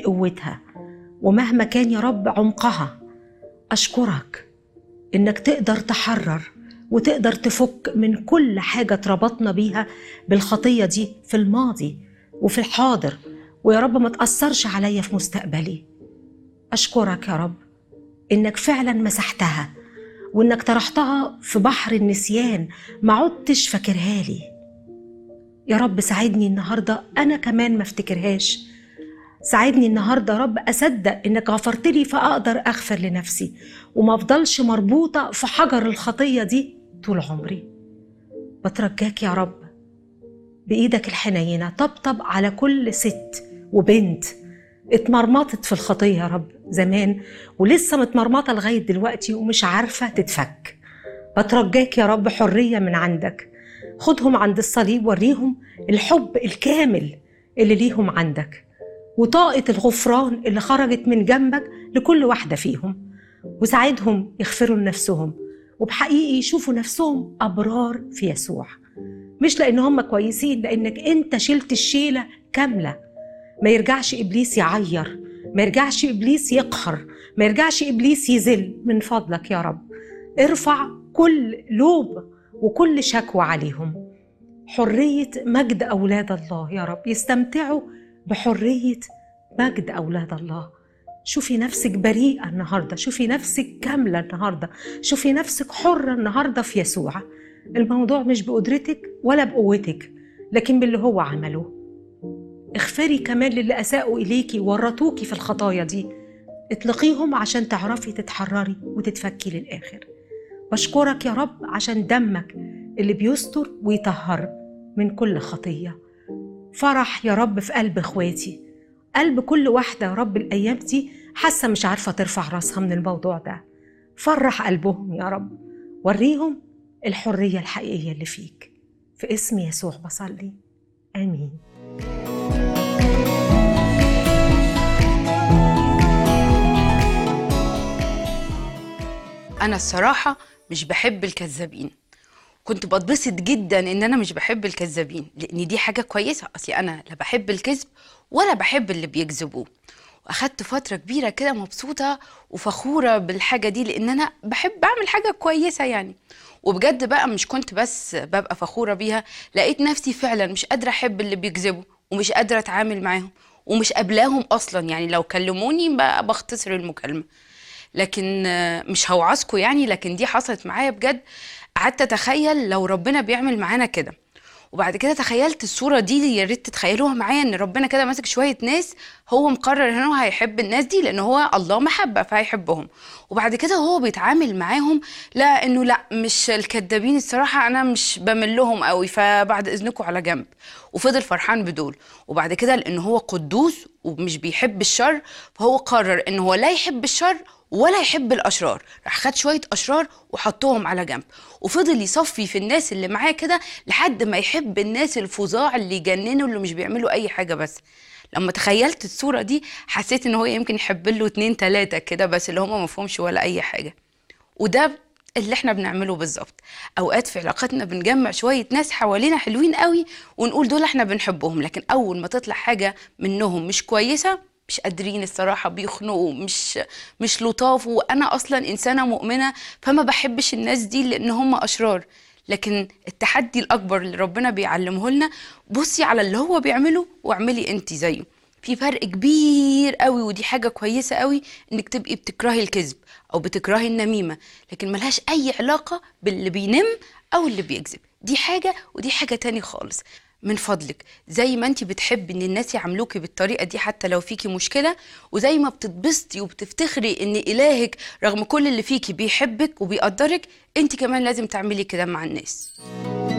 قوتها ومهما كان يا رب عمقها أشكرك إنك تقدر تحرر وتقدر تفك من كل حاجة اتربطنا بيها بالخطية دي في الماضي وفي الحاضر ويا رب ما تأثرش عليا في مستقبلي أشكرك يا رب إنك فعلا مسحتها وإنك طرحتها في بحر النسيان ما عدتش فاكرها لي يا رب ساعدني النهاردة أنا كمان ما افتكرهاش ساعدني النهاردة يا رب أصدق إنك غفرت لي فأقدر أغفر لنفسي وما أفضلش مربوطة في حجر الخطية دي طول عمري بترجاك يا رب بإيدك الحنينة طبطب على كل ست وبنت اتمرمطت في الخطية يا رب زمان ولسه متمرمطة لغاية دلوقتي ومش عارفة تتفك بترجاك يا رب حرية من عندك خدهم عند الصليب وريهم الحب الكامل اللي ليهم عندك وطاقة الغفران اللي خرجت من جنبك لكل واحدة فيهم وساعدهم يغفروا لنفسهم وبحقيقي يشوفوا نفسهم أبرار في يسوع مش لأن هم كويسين لأنك أنت شلت الشيلة كاملة ما يرجعش إبليس يعير ما يرجعش إبليس يقهر ما يرجعش إبليس يذل من فضلك يا رب ارفع كل لوب وكل شكوى عليهم حرية مجد أولاد الله يا رب يستمتعوا بحرية مجد أولاد الله شوفي نفسك بريئة النهاردة شوفي نفسك كاملة النهاردة شوفي نفسك حرة النهاردة في يسوع الموضوع مش بقدرتك ولا بقوتك لكن باللي هو عمله اغفري كمان للي أساءوا إليكي ورطوكي في الخطايا دي اطلقيهم عشان تعرفي تتحرري وتتفكي للآخر بشكرك يا رب عشان دمك اللي بيستر ويطهر من كل خطية فرح يا رب في قلب اخواتي قلب كل واحدة يا رب الأيام دي حاسة مش عارفة ترفع راسها من الموضوع ده فرح قلبهم يا رب وريهم الحرية الحقيقية اللي فيك في اسم يسوع بصلي آمين انا الصراحه مش بحب الكذابين كنت بتبسط جدا ان انا مش بحب الكذابين لان دي حاجه كويسه اصلي انا لا بحب الكذب ولا بحب اللي بيكذبوه واخدت فتره كبيره كده مبسوطه وفخوره بالحاجه دي لان انا بحب اعمل حاجه كويسه يعني وبجد بقى مش كنت بس ببقى فخوره بيها لقيت نفسي فعلا مش قادره احب اللي بيكذبوا ومش قادره اتعامل معاهم ومش قابلاهم اصلا يعني لو كلموني بقى بختصر المكالمه لكن آه، مش هوعظكم يعني لكن دي حصلت معايا بجد قعدت اتخيل لو ربنا بيعمل معانا كده وبعد كده تخيلت الصوره دي يا ريت تتخيلوها معايا ان ربنا كده ماسك شويه ناس هو مقرر ان هو هيحب الناس دي لان هو الله محبه فهيحبهم وبعد كده هو بيتعامل معاهم لا انه لا مش الكدابين الصراحه انا مش بمل لهم قوي فبعد اذنكم على جنب وفضل فرحان بدول وبعد كده لان هو قدوس ومش بيحب الشر فهو قرر ان هو لا يحب الشر ولا يحب الاشرار راح خد شويه اشرار وحطهم على جنب وفضل يصفي في الناس اللي معاه كده لحد ما يحب الناس الفظاع اللي يجننوا اللي مش بيعملوا اي حاجه بس لما تخيلت الصوره دي حسيت ان هو يمكن يحب له اتنين تلاته كده بس اللي هم مفهومش ولا اي حاجه وده اللي احنا بنعمله بالظبط اوقات في علاقاتنا بنجمع شويه ناس حوالينا حلوين قوي ونقول دول احنا بنحبهم لكن اول ما تطلع حاجه منهم مش كويسه مش قادرين الصراحه بيخنقوا مش مش لطاف وانا اصلا انسانه مؤمنه فما بحبش الناس دي لان هم اشرار لكن التحدي الاكبر اللي ربنا بيعلمه لنا بصي على اللي هو بيعمله واعملي انت زيه في فرق كبير قوي ودي حاجه كويسه قوي انك تبقي بتكرهي الكذب او بتكرهي النميمه لكن ملهاش اي علاقه باللي بينم او اللي بيكذب دي حاجه ودي حاجه تاني خالص من فضلك زي ما انت بتحبي ان الناس يعاملوكي بالطريقه دي حتى لو فيكي مشكله وزي ما بتتبسطي وبتفتخري ان الهك رغم كل اللي فيكي بيحبك وبيقدرك انت كمان لازم تعملي كده مع الناس